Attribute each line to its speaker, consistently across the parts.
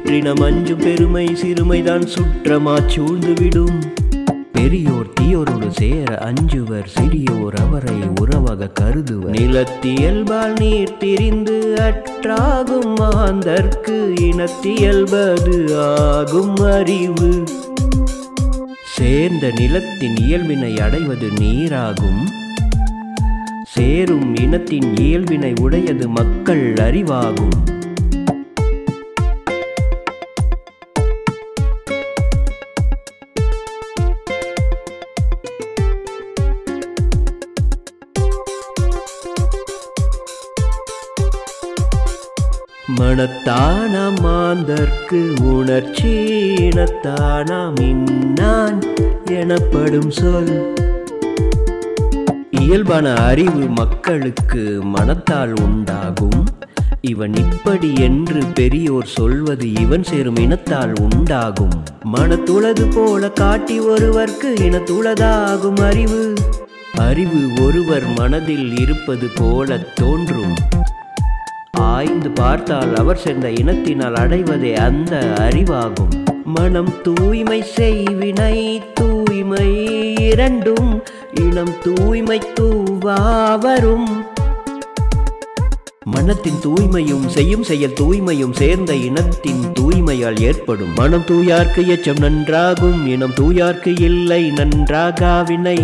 Speaker 1: சிற்றினம் அஞ்சும் பெருமை சிறுமைதான் சுற்றமா சூழ்ந்துவிடும் பெரியோர் தீயோரோடு சேர அஞ்சுவர் சிறியோர் அவரை உறவாக கருதுவர் நிலத்தியல்பால் நீர் திரிந்து அற்றாகும் மாந்தர்க்கு இனத்தியல்பது ஆகும் அறிவு சேர்ந்த நிலத்தின் இயல்பினை அடைவது நீராகும் சேரும் இனத்தின் இயல்பினை உடையது மக்கள் அறிவாகும் மனத்தானாம் மாந்தர்க்கு உணர்ச்சி இனத்தானாம் இன்னான் எனப்படும் சொல் இயல்பான அறிவு மக்களுக்கு மனத்தால் உண்டாகும் இவன் இப்படி என்று பெரியோர் சொல்வது இவன் சேரும் இனத்தால் உண்டாகும் மனத்துளது போல காட்டி ஒருவர்க்கு இனத்துளதாகும் அறிவு அறிவு ஒருவர் மனதில் இருப்பது போல தோன்றும் ஆய்ந்து பார்த்தால் அவர் சேர்ந்த இனத்தினால் அடைவதே அந்த அறிவாகும் மனம் தூய்மை செய்வினை தூய்மை இரண்டும் இனம் தூய்மை தூவாவரும் மனத்தின் தூய்மையும் செய்யும் செயல் தூய்மையும் சேர்ந்த இனத்தின் தூய்மையால் ஏற்படும் மனம் தூயார்க்கு எச்சம் நன்றாகும் இனம் தூயார்க்கு இல்லை நன்றாகாவினை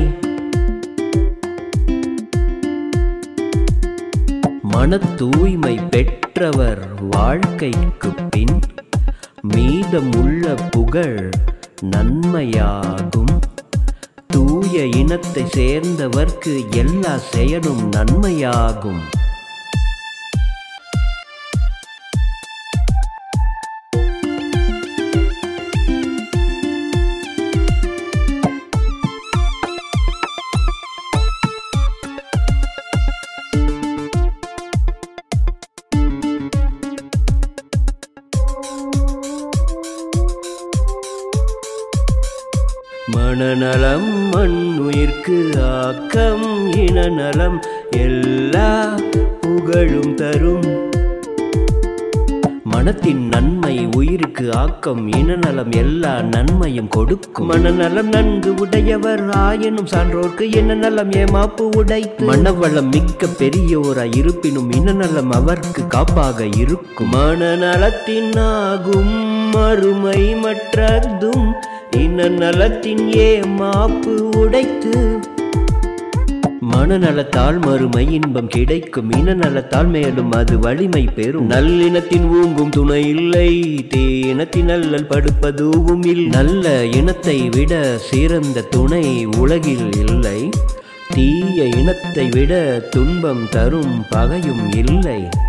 Speaker 1: மன தூய்மை பெற்றவர் வாழ்க்கைக்கு பின் மீதமுள்ள புகழ் நன்மையாகும் தூய இனத்தை சேர்ந்தவர்க்கு எல்லா செயலும் நன்மையாகும் மனநலம் மண்ணுயிர்க்கு ஆக்கம் இனநலம் எல்லா புகழும் தரும் மனத்தின் நன்மை உயிருக்கு ஆக்கம் இனநலம் எல்லா நன்மையும் கொடுக்கும் மனநலம் நன்கு உடையவர் ஆயினும் சான்றோர்க்கு இனநலம் ஏமாப்பு உடை மனவளம் மிக்க பெரியோராய் இருப்பினும் இனநலம் அவர்க்கு காப்பாக இருக்கும் மனநலத்தின் ஆகும் மறுமை மற்றதும் இனநலத்தின் ஏமாப்பு உடைத்து மனநலத்தால் மறுமை இன்பம் கிடைக்கும் இனநலத்தால் மேலும் அது வலிமை பெறும் நல்லினத்தின் ஊங்கும் துணை இல்லை தீனத்தின் அல்லல் படுப்பதுவும் இல் நல்ல இனத்தை விட சிறந்த துணை உலகில் இல்லை தீய இனத்தை விட துன்பம் தரும் பகையும் இல்லை